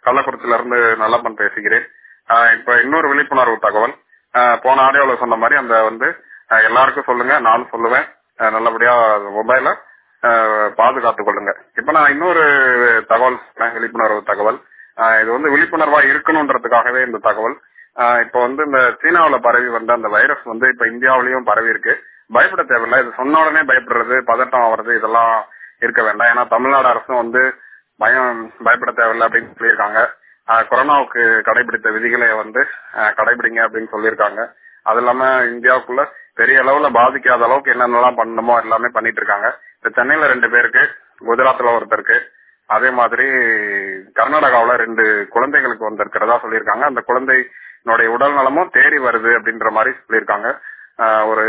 கள்ளக்குறிச்சியில இருந்து நல்லப்பன் பேசுகிறேன் ஆஹ் இப்ப இன்னொரு விழிப்புணர்வு தகவல் ஆஹ் போன ஆடியோல சொன்ன மாதிரி அந்த வந்து ஆஹ் எல்லாருக்கும் சொல்லுங்க நானும் சொல்லுவேன் ஆஹ் நல்லபடியா மொபைல பாதுகாத்துக் கொள்ளுங்க இப்ப நான் இன்னொரு தகவல் சொல்றேன், விழிப்புணர்வு தகவல் ஆஹ் இது வந்து விழிப்புணர்வா இருக்கணும்ன்றதுக்காகவே இந்த தகவல் ஆஹ் இப்ப வந்து இந்த சீனாவுல பரவி வந்த அந்த வைரஸ் வந்து இப்ப இந்தியாவிலயும் பரவி இருக்கு பயப்பட தேவையில்லை இது சொன்ன உடனே பயப்படுறது பதட்டம் ஆவறது இதெல்லாம் இருக்க வேண்டாம் ஏன்னா தமிழ்நாடு அரசும் வந்து பயம் பயப்பட தேவையில்லை அப்படின்னு சொல்லியிருக்காங்க ஆஹ் கொரோனாவுக்கு கடைபிடித்த விதிகளை வந்து ஆஹ் கடைபிடிங்க அப்படின்னு சொல்லியிருக்காங்க அது இல்லாம இந்தியாவுக்குள்ள பெரிய அளவுல பாதிக்காத அளவுக்கு என்னென்னலாம் பண்ணணுமோ எல்லாமே பண்ணிட்டு இருக்காங்க இப்ப சென்னையில ரெண்டு பேருக்கு குஜராத்ல ஒருத்தருக்கு அதே மாதிரி கர்நாடகாவுல ரெண்டு குழந்தைகளுக்கு வந்திருக்கிறதா சொல்லியிருக்காங்க அந்த குழந்தையினுடைய உடல் நலமும் தேறி வருது அப்படின்ற மாதிரி சொல்லியிருக்காங்க ஆஹ் ஒரு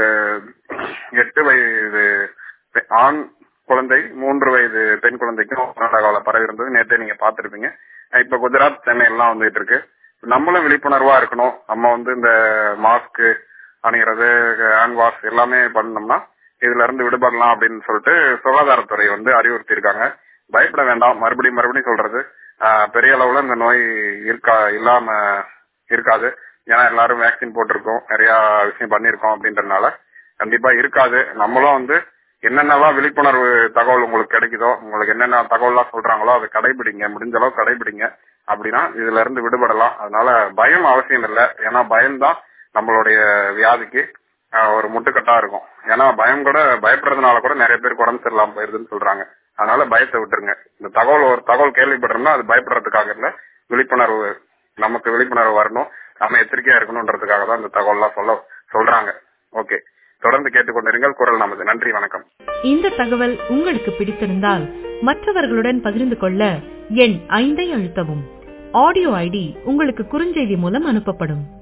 எட்டு வயது பெ- ஆண் குழந்தை மூன்று வயது பெண் குழந்தைக்கும் கர்நாடகாவில் பரவி இருந்தது நேற்றே நீங்க பார்த்திருப்பீங்க அஹ் இப்ப குஜராத் சென்னை எல்லாம் வந்துட்டு இருக்கு நம்மளும் விழிப்புணர்வா இருக்கணும் நம்ம வந்து இந்த மாஸ்க் அணிகிறது ஹேண்ட் வாஷ் எல்லாமே பண்ணோம்னா இதுல இருந்து விடுபடலாம் அப்படின்னு சொல்லிட்டு சுகாதாரத்துறை வந்து அறிவுறுத்தி இருக்காங்க பயப்பட வேண்டாம் மறுபடியும் மறுபடியும் சொல்றது ஆஹ் பெரிய அளவுல இந்த நோய் இருக்கா இல்லாம இருக்காது ஏன்னா எல்லாரும் வேக்சின் போட்டிருக்கோம் நிறைய விஷயம் பண்ணிருக்கோம் அப்படின்றதுனால கண்டிப்பா இருக்காது நம்மளும் வந்து என்னென்னலாம் விழிப்புணர்வு தகவல் உங்களுக்கு கிடைக்குதோ உங்களுக்கு என்னென்ன தகவல்லாம் சொல்றாங்களோ அதை கடைபிடிங்க முடிஞ்ச அளவு கடைபிடிங்க அப்படின்னா இதுல இருந்து விடுபடலாம் அதனால பயம் அவசியம் இல்லை ஏன்னா பயம்தான் நம்மளுடைய வியாதிக்கு ஆஹ், ஒரு முட்டுக்கட்டா இருக்கும் ஏன்னா பயம் கூட பயப்படுறதுனால கூட நிறைய பேருக்கு உடம்பு சரியில்லாம போயிருதுன்னு சொல்றாங்க அதனால பயத்தை விட்டுருங்க இந்த தகவல் ஒரு தகவல் கேள்விப்படுறோம்னா அது பயப்படுறதுக்காக இல்ல விழிப்புணர்வு நமக்கு விழிப்புணர்வு வரணும் நம்ம எச்சரிக்கையா இருக்கணும்ன்றதுக்காக தான் இந்த தகவல்லாம் சொல்ல சொல்றாங்க ஓகே தொடர்ந்து கேட்டுக்கொண்டிருங்கள் குரல் நமது நன்றி வணக்கம் இந்த தகவல் உங்களுக்கு பிடித்திருந்தால் மற்றவர்களுடன் பகிர்ந்து கொள்ள எண் ஐந்தை அழுத்தவும் ஆடியோ ஐடி உங்களுக்கு குறுஞ்செய்தி மூலம் அனுப்பப்படும்